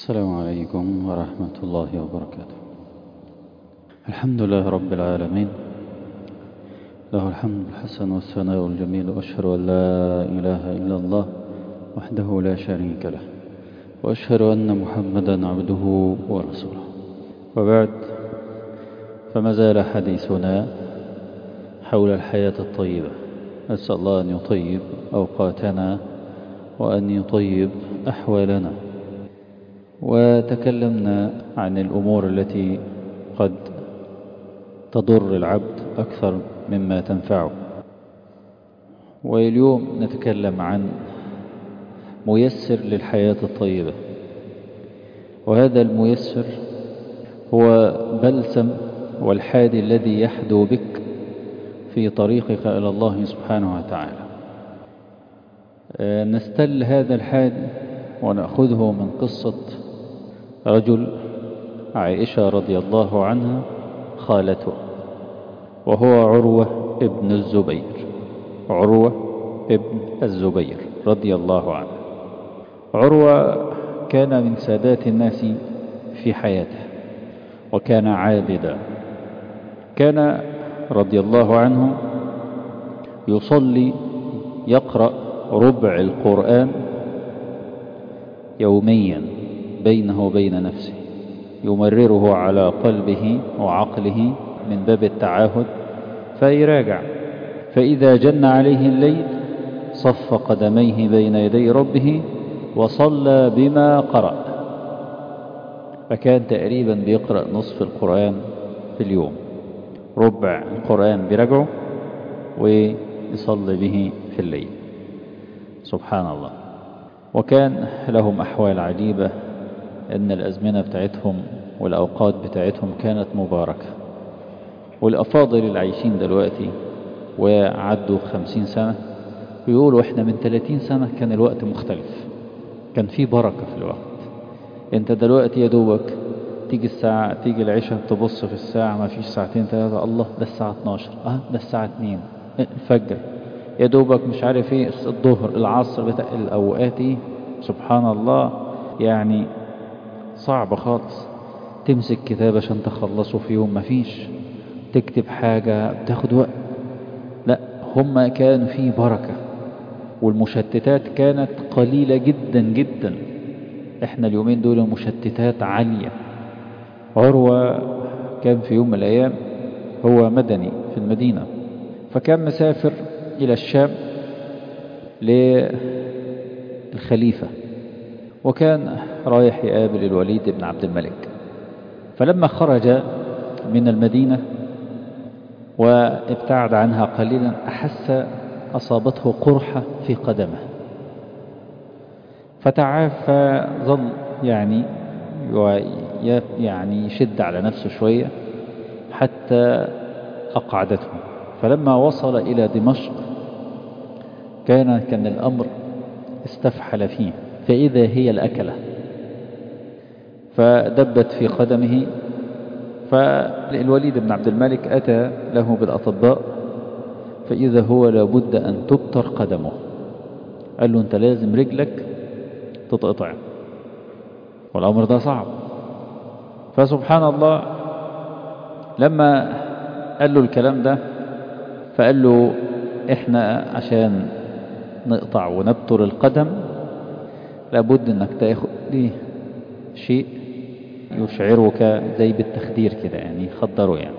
السلام عليكم ورحمة الله وبركاته الحمد لله رب العالمين له الحمد الحسن والثناء الجميل وأشهد أن لا إله إلا الله وحده لا شريك له وأشهد أن محمدا عبده ورسوله وبعد فما زال حديثنا حول الحياة الطيبة نسأل الله أن يطيب أوقاتنا وأن يطيب أحوالنا وتكلمنا عن الأمور التي قد تضر العبد أكثر مما تنفعه واليوم نتكلم عن ميسر للحياة الطيبة وهذا الميسر هو بلسم والحادي الذي يحدو بك في طريقك إلى الله سبحانه وتعالى نستل هذا الحادي ونأخذه من قصة رجل عائشة رضي الله عنها خالته وهو عروة ابن الزبير عروة ابن الزبير رضي الله عنه عروة كان من سادات الناس في حياته وكان عابدا كان رضي الله عنه يصلي يقرأ ربع القرآن يوميا بينه وبين نفسه يمرره على قلبه وعقله من باب التعاهد فيراجع فإذا جن عليه الليل صف قدميه بين يدي ربه وصلى بما قرأ فكان تقريبا بيقرأ نصف القرآن في اليوم ربع القرآن برجعه ويصلي به في الليل سبحان الله وكان لهم أحوال عجيبة أن الأزمنة بتاعتهم والأوقات بتاعتهم كانت مباركة والأفاضل اللي عايشين دلوقتي وعدوا خمسين سنة يقولوا إحنا من ثلاثين سنة كان الوقت مختلف كان في بركة في الوقت أنت دلوقتي يا دوبك تيجي الساعة تيجي العشاء تبص في الساعة ما فيش ساعتين ثلاثة الله ده الساعة 12 اه ده الساعة 2 الفجر يا دوبك مش عارف ايه الظهر العصر بتاع الأوقات ايه سبحان الله يعني صعب خالص تمسك كتاب عشان تخلصه في يوم مفيش تكتب حاجة بتاخد وقت لا هم كان في بركة والمشتتات كانت قليلة جدا جدا احنا اليومين دول مشتتات عالية عروة كان في يوم من الأيام هو مدني في المدينة فكان مسافر إلى الشام للخليفة وكان رايح يقابل الوليد بن عبد الملك فلما خرج من المدينة وابتعد عنها قليلا أحس أصابته قرحة في قدمه فتعافى ظل يعني يعني يشد على نفسه شوية حتى أقعدته فلما وصل إلى دمشق كان كان الأمر استفحل فيه فإذا هي الأكلة فدبت في قدمه فالوليد بن عبد الملك أتى له بالأطباء فإذا هو لابد أن تبتر قدمه قال له أنت لازم رجلك تتقطع والأمر ده صعب فسبحان الله لما قال له الكلام ده فقال له احنا عشان نقطع ونبتر القدم لابد انك تاخد ليه شيء يشعرك زي بالتخدير كده يعني يخدره يعني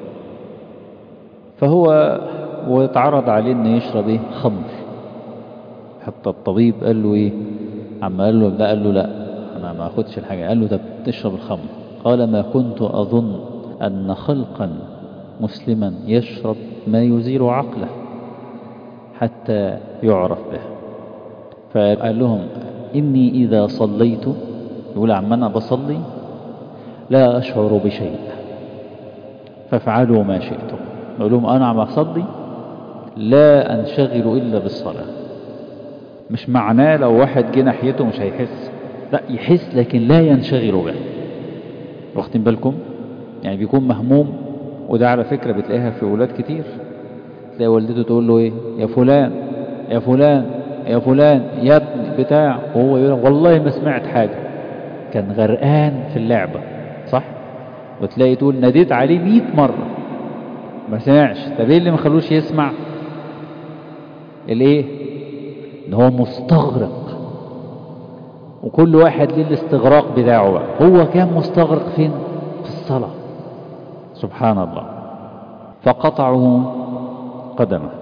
فهو واتعرض عليه انه يشرب ايه خمر حتى الطبيب قال له ايه عم قال له لا قال له لا انا ما اخدش الحاجه قال له طب تشرب الخمر قال ما كنت اظن ان خلقا مسلما يشرب ما يزيل عقله حتى يعرف به فقال لهم إني إذا صليت يقول عم أنا بصلي لا أشعر بشيء فافعلوا ما شئتم يقول لهم أنا عم أصلي لا أنشغل إلا بالصلاة مش معناه لو واحد جه ناحيته مش هيحس لا يحس لكن لا ينشغل به واخدين بالكم يعني بيكون مهموم وده على فكرة بتلاقيها في أولاد كتير تلاقي والدته تقول له ايه يا فلان يا فلان يا فلان يا ابني بتاع وهو يقول والله ما سمعت حاجة كان غرقان في اللعبة صح وتلاقي تقول ناديت عليه 100 مرة ما سمعش طب ايه اللي ما خلوش يسمع الايه ان هو مستغرق وكل واحد ليه الاستغراق بتاعه بقى هو كان مستغرق فين في الصلاة سبحان الله فقطعوا قدمه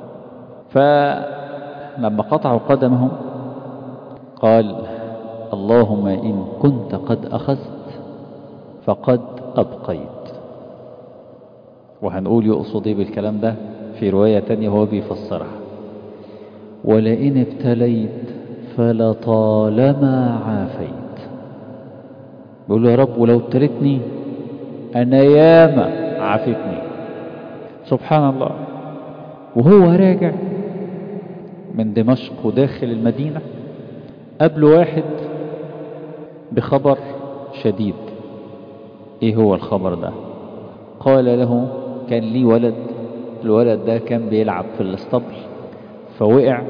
فلما قطعوا قدمه قال اللهم إن كنت قد أخذت فقد أبقيت وهنقول يقصد ايه بالكلام ده في رواية تانية هو بيفسرها ولئن ابتليت فلطالما عافيت بيقول له يا رب ولو ابتليتني أنا ياما عافتني سبحان الله وهو راجع من دمشق وداخل المدينة قبل واحد بخبر شديد ايه هو الخبر ده قال له كان لي ولد الولد ده كان بيلعب في الاسطبل فوقع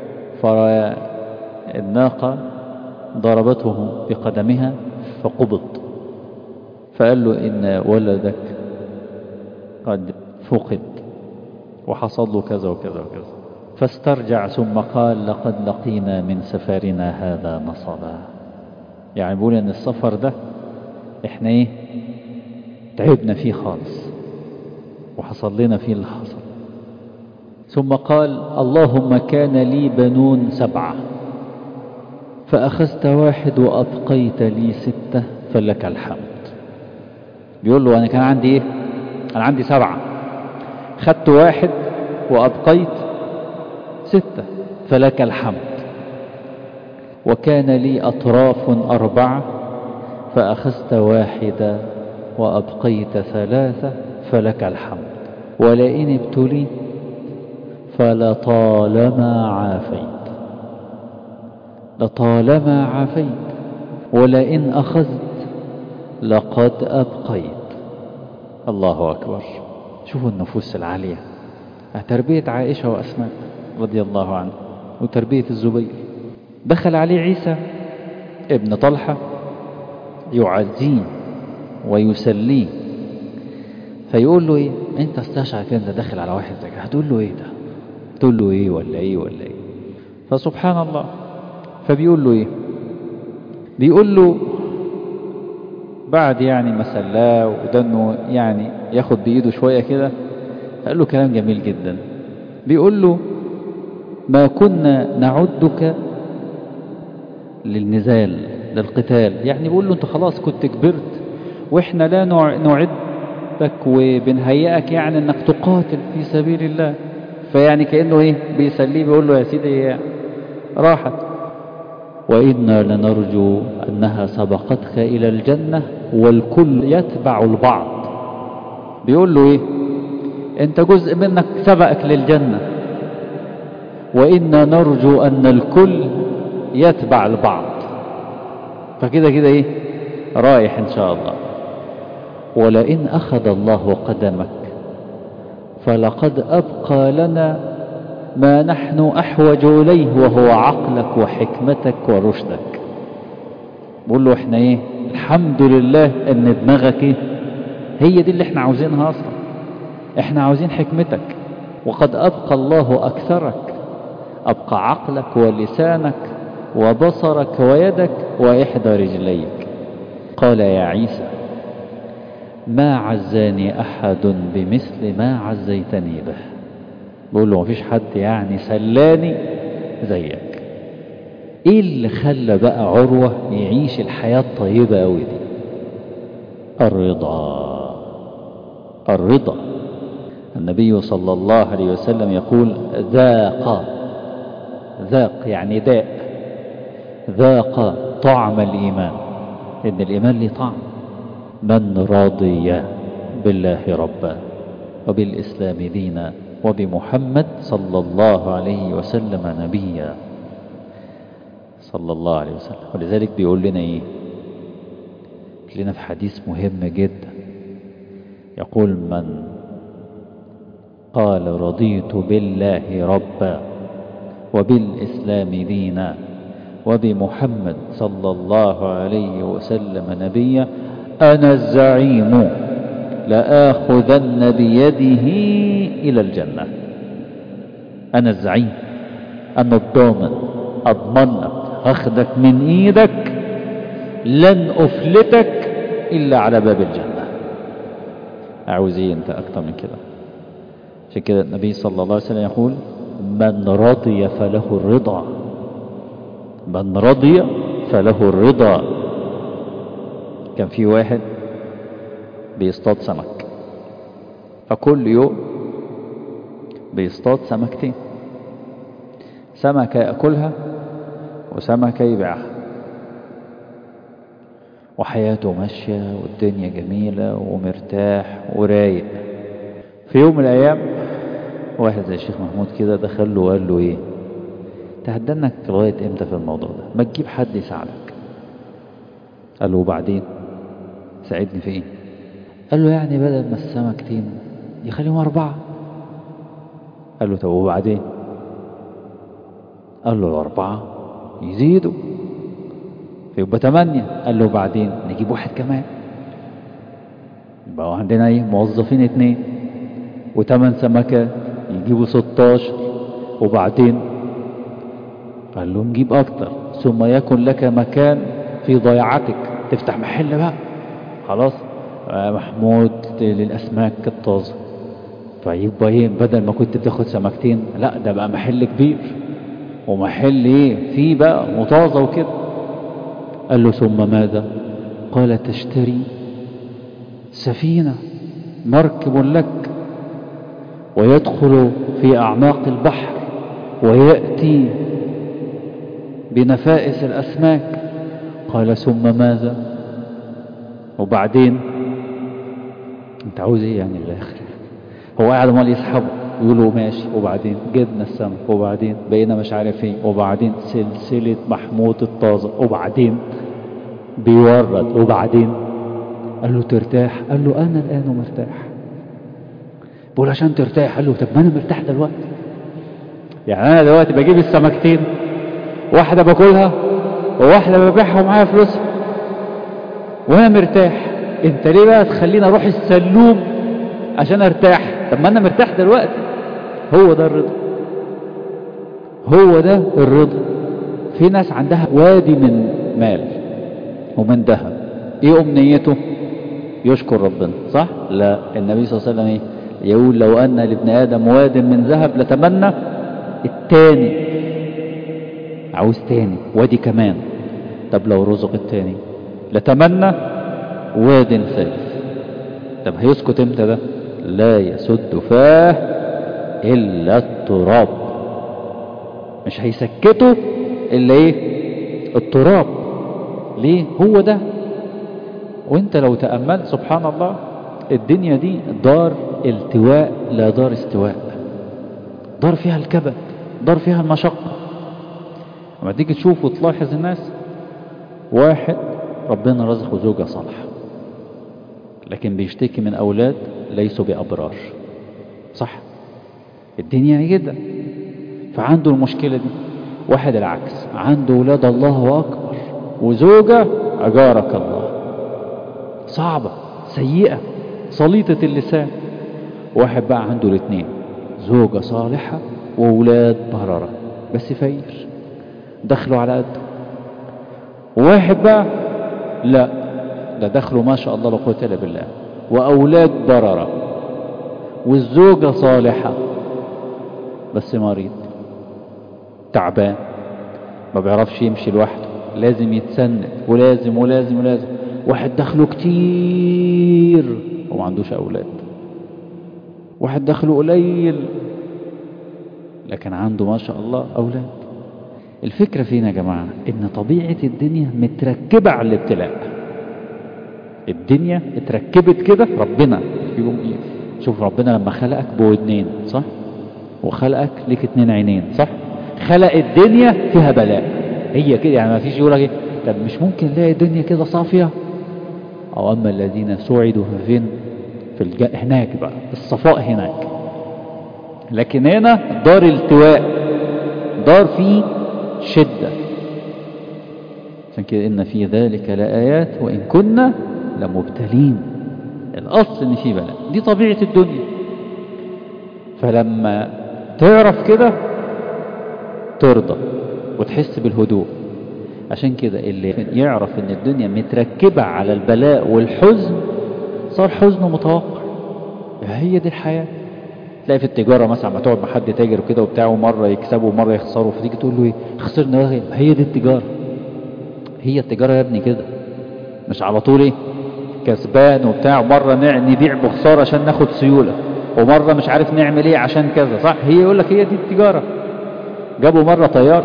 فالناقة ضربته بقدمها فقبض فقال له إن ولدك قد فقد وحصل له كذا وكذا وكذا فاسترجع ثم قال لقد لقينا من سفرنا هذا نصبا يعني بيقول ان السفر ده احنا ايه تعبنا فيه خالص وحصل لنا فيه اللي حصل ثم قال اللهم كان لي بنون سبعة فأخذت واحد وأبقيت لي ستة فلك الحمد بيقول له أنا كان عندي إيه أنا عندي سبعة خدت واحد وأبقيت ستة فلك الحمد وكان لي أطراف أربعة فأخذت واحدة وأبقيت ثلاثة فلك الحمد ولئن ابتليت فلطالما عافيت لطالما عافيت ولئن أخذت لقد أبقيت الله أكبر شوفوا النفوس العالية تربية عائشة وأسماء رضي الله عنه وتربية الزبير دخل عليه عيسى ابن طلحة يعزيه ويسليه فيقول له ايه انت استشعر كده انت داخل على واحد زي كده هتقول له ايه ده تقول له ايه ولا ايه ولا ايه فسبحان الله فبيقول له ايه بيقول له بعد يعني ما سلاه وده انه يعني ياخد بايده شويه كده قال له كلام جميل جدا بيقول له ما كنا نعدك للنزال للقتال يعني بيقول له انت خلاص كنت كبرت واحنا لا نعدك وبنهيئك يعني انك تقاتل في سبيل الله فيعني كأنه ايه بيسليه بيقول له يا سيدي راحت وإنا لنرجو أنها سبقتك إلى الجنة والكل يتبع البعض بيقول له ايه انت جزء منك سبقك للجنة وإنا نرجو أن الكل يتبع البعض فكده كده ايه رايح ان شاء الله ولئن أخذ الله قدمك فلقد أبقى لنا ما نحن أحوج إليه وهو عقلك وحكمتك ورشدك بقول له احنا ايه الحمد لله ان دماغك ايه هي دي اللي احنا عاوزينها اصلا احنا عاوزين حكمتك وقد أبقى الله أكثرك أبقى عقلك ولسانك وبصرك ويدك وإحدى رجليك قال يا عيسى ما عزاني أحد بمثل ما عزيتني به بقول له مفيش حد يعني سلاني زيك ايه اللي خلى بقى عروة يعيش الحياة الطيبة قوي دي الرضا الرضا النبي صلى الله عليه وسلم يقول ذاق ذاق يعني داء ذاق طعم الإيمان إن الإيمان ليه طعم من رضي بالله ربا وبالإسلام دينا وبمحمد صلى الله عليه وسلم نبيا صلى الله عليه وسلم ولذلك بيقول لنا ايه لنا في حديث مهم جدا يقول من قال رضيت بالله ربا وبالإسلام دينا وبمحمد صلى الله عليه وسلم نبيا أنا الزعيم لآخذن بيده إلى الجنة أنا الزعيم أنا الضامن أضمنك أخذك من إيدك لن أفلتك إلا على باب الجنة أعوذ إيه أنت أكتر من كده عشان كده النبي صلى الله عليه وسلم يقول من رضي فله الرضا من رضي فله الرضا كان في واحد بيصطاد سمك فكل يوم بيصطاد سمكتين سمكة يأكلها وسمكة يبيعها وحياته ماشية والدنيا جميلة ومرتاح ورايق في يوم من الأيام واحد زي الشيخ محمود كده دخل له وقال له ايه تهدنك لغاية امتى في الموضوع ده ما تجيب حد يساعدك قال له وبعدين ساعدني في ايه قال له يعني بدل ما السمكتين يخليهم أربعة قال له طب وبعدين قال له الأربعة يزيدوا يبقى تمانية قال له بعدين نجيب واحد كمان يبقى عندنا ايه موظفين اتنين وتمن سمكات يجيبوا ستاشر وبعدين قال له نجيب اكتر ثم يكن لك مكان في ضيعتك تفتح محل بقى خلاص آه محمود للاسماك الطازه فيبقى ايه بدل ما كنت بتاخد سمكتين لا ده بقى محل كبير ومحل ايه فيه بقى وطازه وكده قال له ثم ماذا قال تشتري سفينة مركب لك ويدخل في أعماق البحر ويأتي بنفائس الأسماك قال ثم ماذا وبعدين انت عاوز ايه يعني الاخر هو قاعد امال يسحبه يقولوا ماشي وبعدين جبنا السمك وبعدين بقينا مش عارف ايه وبعدين سلسلة محمود الطازة وبعدين بيورد وبعدين قال له ترتاح قال له انا الان مرتاح بقول عشان ترتاح قال له طب ما انا مرتاح دلوقتي يعني انا دلوقتي بجيب السمكتين واحدة باكلها وواحدة ببيعها ومعايا فلوسها وانا مرتاح انت ليه بقى تخليني اروح السلوم عشان ارتاح طب ما انا مرتاح دلوقتي هو ده الرضا هو ده الرضا في ناس عندها وادي من مال ومن ذهب ايه امنيته يشكر ربنا صح لا النبي صلى الله عليه وسلم ايه يقول لو ان لابن ادم واد من ذهب لتمنى التاني عاوز تاني وادي كمان طب لو رزق التاني لتمنى واد ثالث طب هيسكت امتى ده لا يسد فاه الا التراب مش هيسكته الا ايه التراب ليه هو ده وانت لو تأملت سبحان الله الدنيا دي دار التواء لا دار استواء دار فيها الكبد دار فيها المشقة لما تيجي تشوف وتلاحظ الناس واحد ربنا رزقه زوجة صالحة لكن بيشتكي من أولاد ليسوا بأبرار صح الدنيا كده فعنده المشكلة دي واحد العكس عنده ولاد الله أكبر وزوجة أجارك الله صعبة سيئة صليطة اللسان واحد بقى عنده الاثنين زوجة صالحة وولاد بررة بس فقير دخلوا على قده واحد بقى لا ده دخلوا ما شاء الله لا قوه الا بالله واولاد برره والزوجه صالحه بس مريض تعبان ما بيعرفش يمشي لوحده لازم يتسند ولازم ولازم ولازم واحد دخله كتير وما عندوش اولاد واحد دخله قليل لكن عنده ما شاء الله اولاد الفكرة فينا يا جماعة ان طبيعة الدنيا متركبة على الابتلاء الدنيا اتركبت كده ربنا شوف ربنا لما خلقك بودنين صح وخلقك ليك اتنين عينين صح خلق الدنيا فيها بلاء هي كده يعني ما فيش يقول لك طب مش ممكن نلاقي الدنيا كده صافية او اما الذين سعدوا فين في الج... هناك بقى الصفاء هناك لكن هنا دار التواء دار فيه شدة عشان كده إن في ذلك لآيات وإن كنا لمبتلين الأصل إن في بلاء دي طبيعة الدنيا فلما تعرف كده ترضى وتحس بالهدوء عشان كده اللي يعرف ان الدنيا متركبة على البلاء والحزن صار حزنه متوقع هي دي الحياة تلاقي في التجارة مثلا ما تقعد مع حد تاجر وكده وبتاع ومرة يكسبوا ومرة يخسروا فتيجي تقول له ايه خسرنا ايه هي دي التجارة هي التجارة يا ابني كده مش على طول ايه كسبان وبتاع ومرة نبيع بخسارة عشان ناخد سيولة ومرة مش عارف نعمل ايه عشان كذا صح هي يقول لك هي دي التجارة جابوا مرة طيار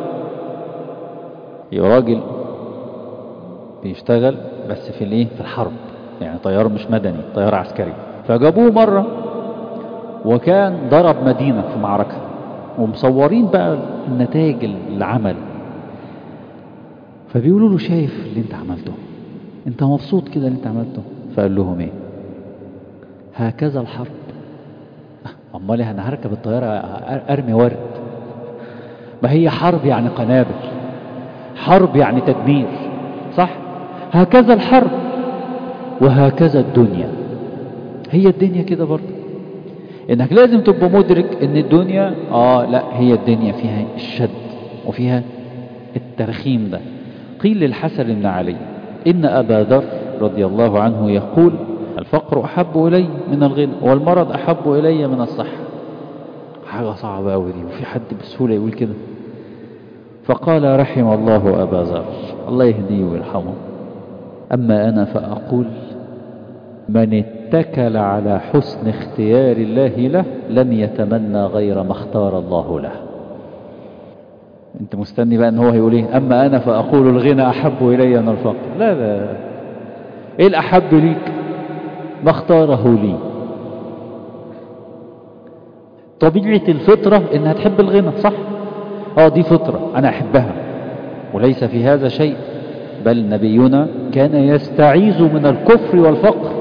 يا راجل بيشتغل بس في الايه في الحرب يعني طيار مش مدني طيار عسكري فجابوه مرة وكان ضرب مدينة في معركة ومصورين بقى النتائج العمل فبيقولوا له شايف اللي انت عملته انت مبسوط كده اللي انت عملته فقال لهم ايه هكذا الحرب امال انا هركب الطيارة ارمي ورد ما هي حرب يعني قنابل حرب يعني تدمير صح هكذا الحرب وهكذا الدنيا هي الدنيا كده برضه انك لازم تبقى مدرك ان الدنيا اه لا هي الدنيا فيها الشد وفيها الترخيم ده قيل للحسن بن علي ان ابا ذر رضي الله عنه يقول الفقر احب الي من الغنى والمرض احب الي من الصحه حاجه صعبه قوي دي وفي حد بسهوله يقول كده فقال رحم الله أبا ذر الله يهديه ويرحمه أما أنا فأقول من اتكل على حسن اختيار الله له لن يتمنى غير ما اختار الله له انت مستني بقى ان هو هيقول ايه اما انا فاقول الغنى احب الي من الفقر لا لا ايه الاحب ليك ما اختاره لي طبيعة الفطرة انها تحب الغنى صح اه دي فطرة انا احبها وليس في هذا شيء بل نبينا كان يستعيذ من الكفر والفقر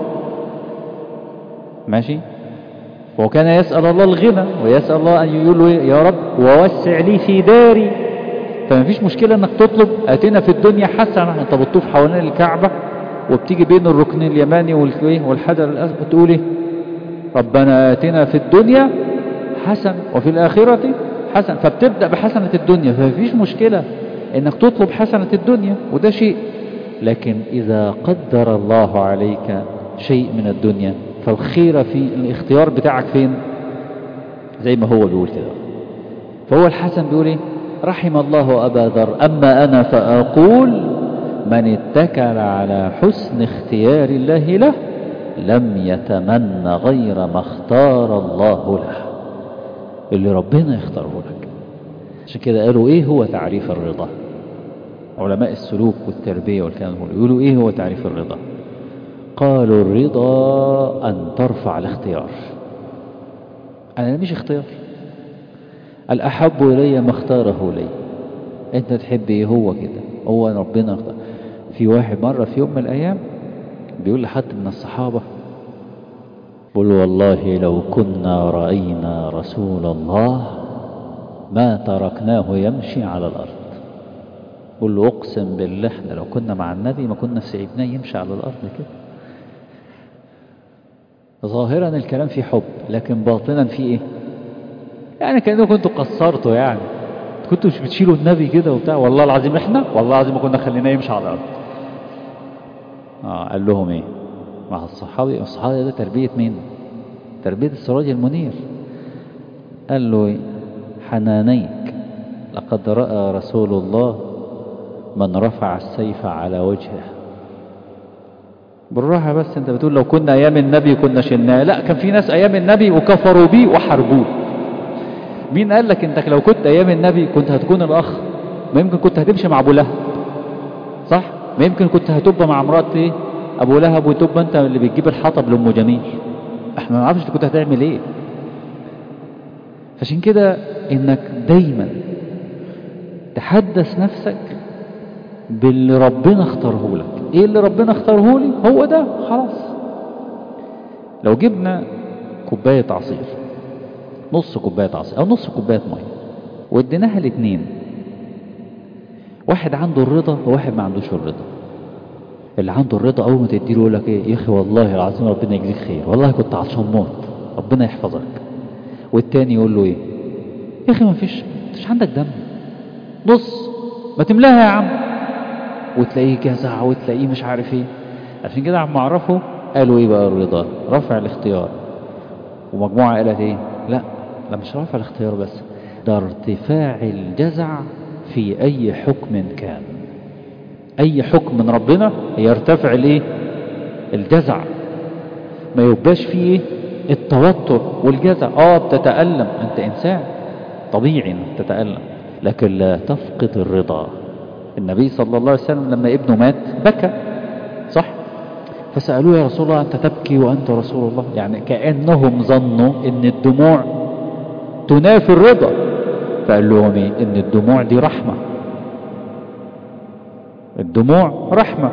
ماشي وكان يسأل الله الغنى ويسأل الله أن يقول له يا رب ووسع لي في داري فما فيش مشكلة انك تطلب اتنا في الدنيا حسنة انت بتطوف حوالين الكعبة وبتيجي بين الركن اليماني والحجر الأسود تقول ايه ربنا اتنا في الدنيا حسن وفي الآخرة حسن فبتبدأ بحسنة الدنيا فما فيش مشكلة انك تطلب حسنة الدنيا وده شيء لكن إذا قدر الله عليك شيء من الدنيا فالخير في الاختيار بتاعك فين زي ما هو بيقول كده فهو الحسن بيقول ايه رحم الله أبا ذر أما أنا فأقول من اتكل على حسن اختيار الله له لم يتمن غير ما اختار الله له اللي ربنا يختاره لك عشان كده قالوا ايه هو تعريف الرضا علماء السلوك والتربية والكلام ده يقولوا ايه هو تعريف الرضا قالوا الرضا أن ترفع الاختيار أنا مش اختيار الأحب إلي ما اختاره لي أنت تحب إيه هو كده هو ربنا اختار في واحد مرة في يوم من الأيام بيقول لحد من الصحابة قل والله لو كنا رأينا رسول الله ما تركناه يمشي على الأرض قل له أقسم بالله احنا لو كنا مع النبي ما كنا سيبناه يمشي على الأرض كده ظاهرا الكلام فيه حب لكن باطنا فيه ايه يعني كأنه كنتوا قصرتوا يعني كنتوا مش بتشيلوا النبي كده وبتاع والله العظيم احنا والله العظيم ما كنا خليناه يمشي على الأرض اه قال لهم ايه مع الصحابي الصحابي ده تربية مين تربية السراج المنير قال له حنانيك لقد رأى رسول الله من رفع السيف على وجهه بالراحة بس انت بتقول لو كنا ايام النبي كنا شلناه لا كان في ناس ايام النبي وكفروا بيه وحاربوه مين قال لك انت لو كنت ايام النبي كنت هتكون الاخ ما يمكن كنت هتمشي مع ابو لهب صح ما يمكن كنت هتبقى مع مرات ايه ابو لهب وتبقى انت اللي بتجيب الحطب لام جميل احنا ما نعرفش كنت هتعمل ايه عشان كده انك دايما تحدث نفسك باللي ربنا اختاره لك ايه اللي ربنا اختاره لي هو ده خلاص لو جبنا كوباية عصير نص كوباية عصير او نص كوباية مية واديناها الاتنين واحد عنده الرضا وواحد ما عندوش الرضا اللي عنده الرضا اول ما تديله يقول لك ايه يا اخي والله العظيم ربنا يجزيك خير والله كنت عطشان موت ربنا يحفظك والتاني يقول له ايه يا اخي ما فيش مش عندك دم نص ما تملاها يا عم وتلاقيه جزع وتلاقيه مش عارف ايه عشان كده عم اعرفه قالوا ايه بقى الرضا رفع الاختيار ومجموعة قالت ايه لا لا مش رفع الاختيار بس ده ارتفاع الجزع في اي حكم كان اي حكم من ربنا يرتفع الايه الجزع ما يبقاش فيه التوتر والجزع اه بتتألم انت انسان طبيعي انك تتألم لكن لا تفقد الرضا النبي صلى الله عليه وسلم لما ابنه مات بكى صح فسألوه يا رسول الله أنت تبكي وأنت رسول الله يعني كأنهم ظنوا أن الدموع تنافي الرضا فقال لهم إيه؟ أن الدموع دي رحمة الدموع رحمة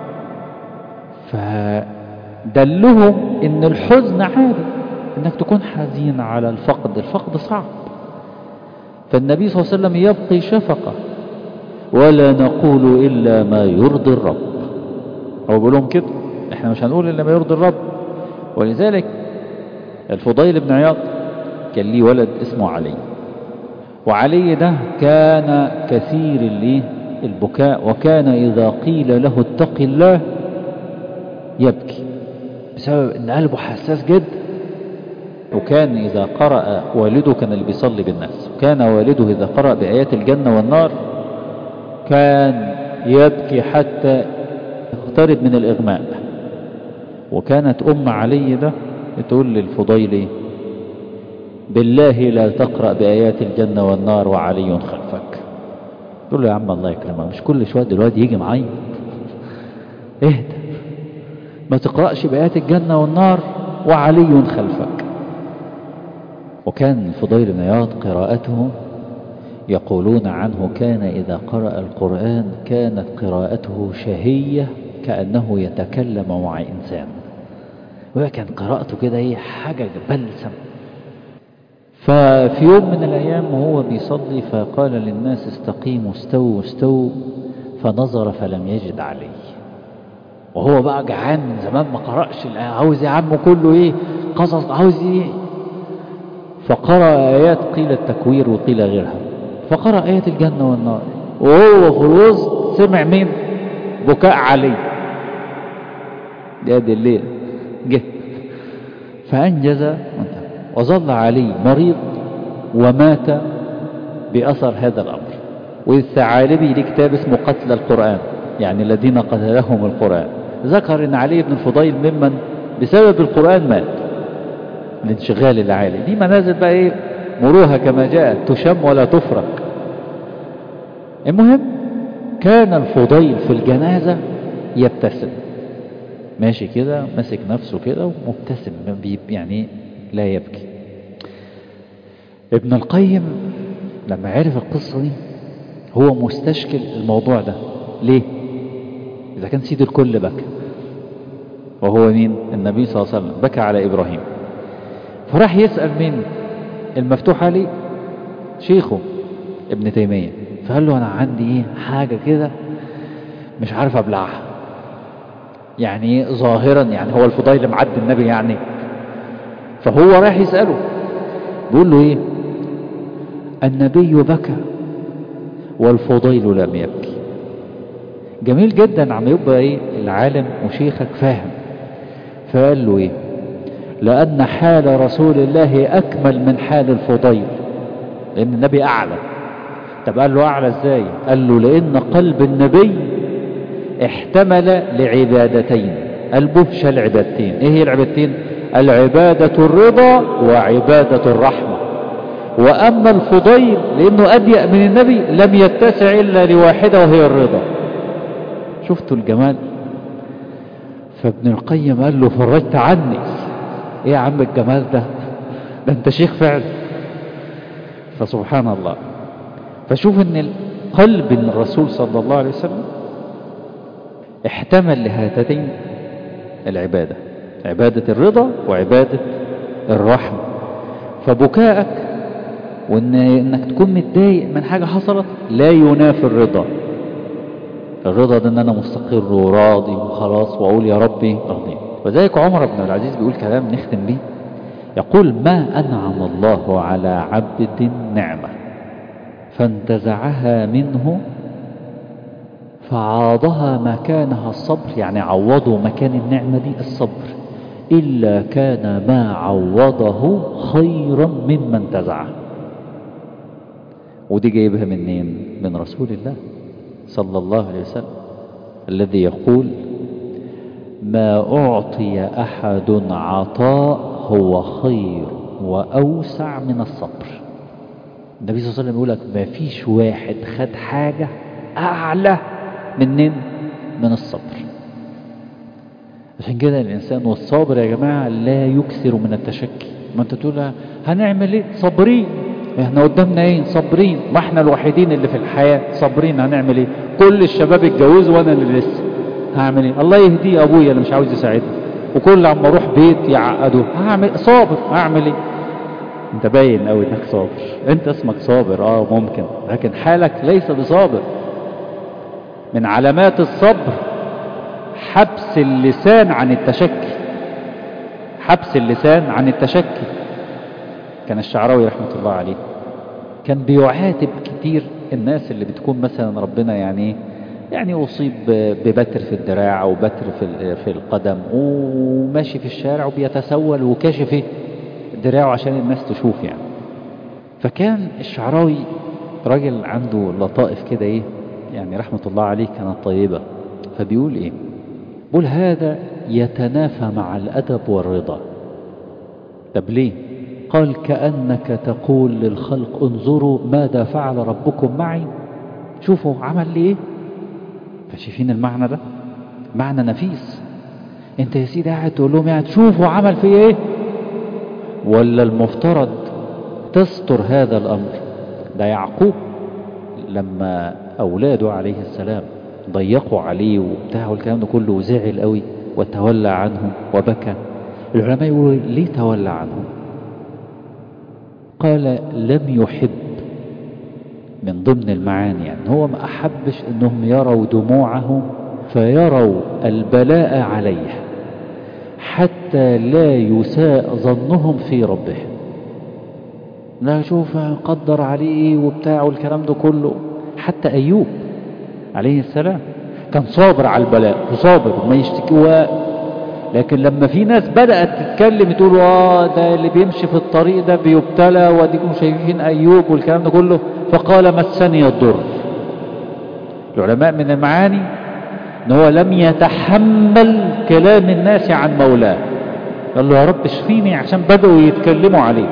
فدلهم أن الحزن عادي أنك تكون حزين على الفقد الفقد صعب فالنبي صلى الله عليه وسلم يبقي شفقة ولا نقول إلا ما يرضي الرب هو بيقول لهم كده احنا مش هنقول إلا ما يرضي الرب ولذلك الفضيل بن عياض كان ليه ولد اسمه علي وعلي ده كان كثير اللي البكاء وكان إذا قيل له اتق الله يبكي بسبب ان قلبه حساس جدا وكان إذا قرأ والده كان اللي بيصلي بالناس وكان والده إذا قرأ بآيات الجنة والنار كان يبكي حتى يقترب من الإغماء وكانت أم علي ده تقول للفضيل بالله لا تقرأ بآيات الجنة والنار وعلي خلفك تقول له يا عم الله يكرمك مش كل شوية دلوقتي يجي معي اهدى ما تقرأش بآيات الجنة والنار وعلي خلفك وكان الفضيل بن عياض قراءته يقولون عنه كان إذا قرأ القرآن كانت قراءته شهية كأنه يتكلم مع إنسان وكان قراءته كده هي حاجة بلسم ففي يوم من الأيام وهو بيصلي فقال للناس استقيموا استووا استووا فنظر فلم يجد عليه وهو بقى جعان من زمان ما قرأش عاوز يا عم كله ايه قصص عاوز ايه فقرأ آيات قيل التكوير وقيل غيرها فقرأ آيات الجنة والنار وهو في الوسط سمع مين بكاء علي دي الليل جه فأنجز وظل علي مريض ومات بأثر هذا الأمر والثعالبي ليه كتاب اسمه قتل القرآن يعني الذين قتلهم القرآن ذكر ان علي بن الفضيل ممن بسبب القرآن مات الانشغال العالي دي منازل بقى ايه مروها كما جاءت تشم ولا تفرق المهم كان الفضيل في الجنازة يبتسم ماشي كده ماسك نفسه كده ومبتسم يعني لا يبكي ابن القيم لما عرف القصة دي هو مستشكل الموضوع ده ليه إذا كان سيد الكل بكى وهو مين النبي صلى الله عليه وسلم بكى على إبراهيم فراح يسأل مين المفتوح عليه شيخه ابن تيمية فقال له أنا عندي إيه حاجة كده مش عارف أبلعها يعني ظاهرا يعني هو الفضيل معد النبي يعني فهو راح يسأله بيقول له إيه النبي بكى والفضيل لم يبكي جميل جدا عم يبقى ايه العالم وشيخك فاهم فقال له ايه لأن حال رسول الله أكمل من حال الفضيل لأن النبي أعلى طب قال له أعلى ازاي قال له لأن قلب النبي احتمل لعبادتين قلبه شال عبادتين ايه هي العبادتين العبادة الرضا وعبادة الرحمة وأما الفضيل لأنه أضيق من النبي لم يتسع إلا لواحدة وهي الرضا شفتوا الجمال فابن القيم قال له فرجت عني ايه يا عم الجمال ده ده انت شيخ فعلا فسبحان الله فشوف ان قلب الرسول صلى الله عليه وسلم احتمل لهاتين العبادة عبادة الرضا وعبادة الرحمة فبكائك وان انك تكون متضايق من حاجة حصلت لا ينافي الرضا الرضا ده ان انا مستقر وراضي وخلاص واقول يا ربي رضيت وذلك عمر بن العزيز بيقول كلام نختم بيه يقول ما انعم الله على عبد نعمه فانتزعها منه فعاضها مكانها الصبر يعني عوضوا مكان النعمة دي الصبر إلا كان ما عوضه خيرا مما انتزعه ودي جايبها منين من رسول الله صلى الله عليه وسلم الذي يقول ما أعطي أحد عطاء هو خير وأوسع من الصبر النبي صلى الله عليه وسلم يقول لك ما فيش واحد خد حاجة أعلى منين من الصبر عشان كده الإنسان والصابر يا جماعة لا يكثر من التشكي ما أنت تقول هنعمل إيه صابرين احنا قدامنا ايه صابرين ما احنا الوحيدين اللي في الحياة صابرين هنعمل ايه كل الشباب اتجوزوا وانا اللي لسه هعمل ايه الله يهديه ابويا اللي مش عاوز يساعدني وكل عم اروح بيت يعقدوه هعمل صابر هعمل ايه انت باين قوي انك صابر انت اسمك صابر اه ممكن لكن حالك ليس بصابر من علامات الصبر حبس اللسان عن التشكي حبس اللسان عن التشكي كان الشعراوي رحمة الله عليه كان بيعاتب كتير الناس اللي بتكون مثلا ربنا يعني يعني أصيب ببتر في الدراع أو بتر في في القدم وماشي في الشارع وبيتسول وكاشف دراعه عشان الناس تشوف يعني فكان الشعراوي راجل عنده لطائف كده ايه يعني رحمة الله عليه كانت طيبة فبيقول ايه بيقول هذا يتنافى مع الأدب والرضا طب ليه قال كأنك تقول للخلق انظروا ماذا فعل ربكم معي شوفوا عمل لي ايه فشايفين المعنى ده معنى نفيس انت يا سيدي قاعد تقول لهم يعني شوفوا عمل في ايه ولا المفترض تستر هذا الامر ده يعقوب لما اولاده عليه السلام ضيقوا عليه وبتاع والكلام ده كله وزعل قوي وتولى عنهم وبكى العلماء يقولوا ليه تولى عنهم قال لم يحب من ضمن المعاني يعني هو ما أحبش أنهم يروا دموعه فيروا البلاء عليه حتى لا يساء ظنهم في ربهم لا شوف قدر عليه وبتاع والكلام ده كله حتى أيوب عليه السلام كان صابر على البلاء وصابر ما يشتكي لكن لما في ناس بدأت تتكلم تقول اه ده اللي بيمشي في الطريق ده بيبتلى واديكم شايفين ايوب والكلام ده كله فقال مسني الضر العلماء من المعاني ان هو لم يتحمل كلام الناس عن مولاه قال له يا رب اشفيني عشان بدأوا يتكلموا عليك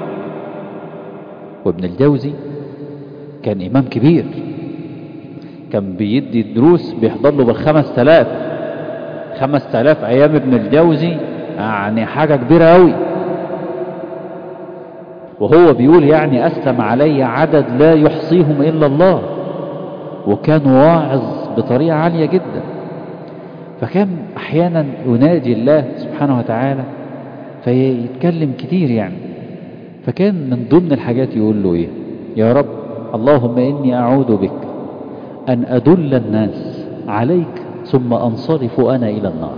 وابن الجوزي كان امام كبير كان بيدي دروس بيحضر له بالخمس تلاف خمس تلاف ايام ابن الجوزي يعني حاجة كبيرة قوي وهو بيقول يعني اسلم علي عدد لا يحصيهم الا الله وكان واعظ بطريقة عالية جدا فكان احيانا يناجي الله سبحانه وتعالى فيتكلم كتير يعني فكان من ضمن الحاجات يقول له ايه يا رب اللهم اني اعوذ بك ان ادل الناس عليك ثم انصرف انا الى النار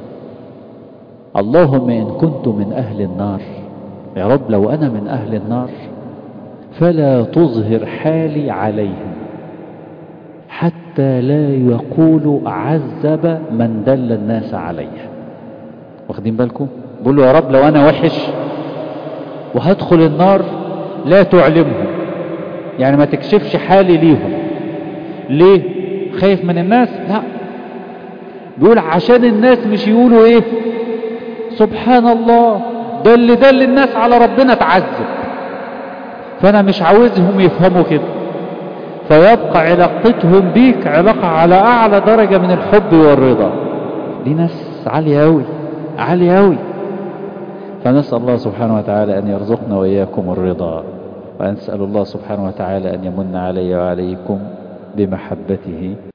اللهم ان كنت من اهل النار يا رب لو انا من اهل النار فلا تظهر حالي عليهم حتى لا يقول عذب من دل الناس عليه واخدين بالكم بقول له يا رب لو انا وحش وهدخل النار لا تعلمهم يعني ما تكشفش حالي ليهم ليه خايف من الناس لا بيقول عشان الناس مش يقولوا ايه سبحان الله ده اللي دل الناس على ربنا اتعذب فانا مش عاوزهم يفهموا كده فيبقى علاقتهم بيك علاقة على اعلى درجة من الحب والرضا دي ناس عالية اوي عالية اوي فنسأل الله سبحانه وتعالى أن يرزقنا وإياكم الرضا وأنسأل الله سبحانه وتعالى أن يمن علي وعليكم بمحبته